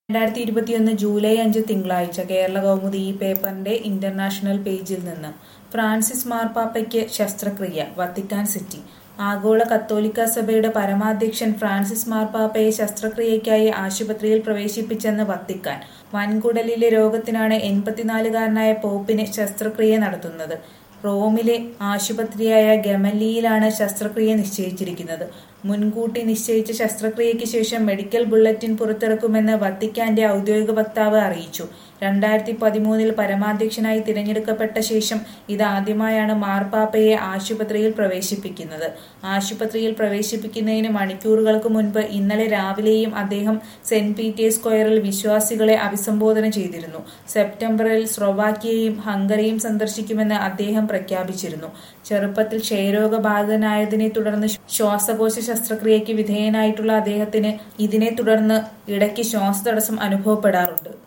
രണ്ടായിരത്തി ഇരുപത്തിയൊന്ന് ജൂലൈ അഞ്ച് തിങ്കളാഴ്ച കേരള കൗമുദി ഈ പേപ്പറിന്റെ ഇന്റർനാഷണൽ പേജിൽ നിന്ന് ഫ്രാൻസിസ് മാർപ്പാപ്പയ്ക്ക് ശസ്ത്രക്രിയ വത്തിക്കാൻ സിറ്റി ആഗോള കത്തോലിക്ക സഭയുടെ പരമാധ്യക്ഷൻ ഫ്രാൻസിസ് മാർപ്പാപ്പയെ ശസ്ത്രക്രിയയ്ക്കായി ആശുപത്രിയിൽ പ്രവേശിപ്പിച്ചെന്ന് വത്തിക്കാൻ വൻകുടലിലെ രോഗത്തിനാണ് എൺപത്തിനാലുകാരനായ പോപ്പിന് ശസ്ത്രക്രിയ നടത്തുന്നത് റോമിലെ ആശുപത്രിയായ ഗമല്ലിയിലാണ് ശസ്ത്രക്രിയ നിശ്ചയിച്ചിരിക്കുന്നത് മുൻകൂട്ടി നിശ്ചയിച്ച ശസ്ത്രക്രിയയ്ക്ക് ശേഷം മെഡിക്കൽ ബുള്ളറ്റിൻ പുറത്തിറക്കുമെന്ന് വത്തിക്കാന്റെ ഔദ്യോഗിക വക്താവ് അറിയിച്ചു രണ്ടായിരത്തി പതിമൂന്നിൽ പരമാധ്യക്ഷനായി തിരഞ്ഞെടുക്കപ്പെട്ട ശേഷം ഇതാദ്യമായാണ് മാർപ്പാപ്പയെ ആശുപത്രിയിൽ പ്രവേശിപ്പിക്കുന്നത് ആശുപത്രിയിൽ പ്രവേശിപ്പിക്കുന്നതിന് മണിക്കൂറുകൾക്ക് മുൻപ് ഇന്നലെ രാവിലെയും അദ്ദേഹം സെന്റ് പീറ്റേഴ്സ് സ്ക്വയറിൽ വിശ്വാസികളെ അഭിസംബോധന ചെയ്തിരുന്നു സെപ്റ്റംബറിൽ സ്ലൊവാക്യയും ഹംഗറിയും സന്ദർശിക്കുമെന്ന് അദ്ദേഹം പ്രഖ്യാപിച്ചിരുന്നു ചെറുപ്പത്തിൽ ക്ഷയരോഗബാധിതനായതിനെ തുടർന്ന് ശ്വാസകോശ ശസ്ത്രക്രിയയ്ക്ക് വിധേയനായിട്ടുള്ള അദ്ദേഹത്തിന് ഇതിനെ തുടർന്ന് ഇടയ്ക്ക് ശ്വാസതടസ്സം അനുഭവപ്പെടാറുണ്ട്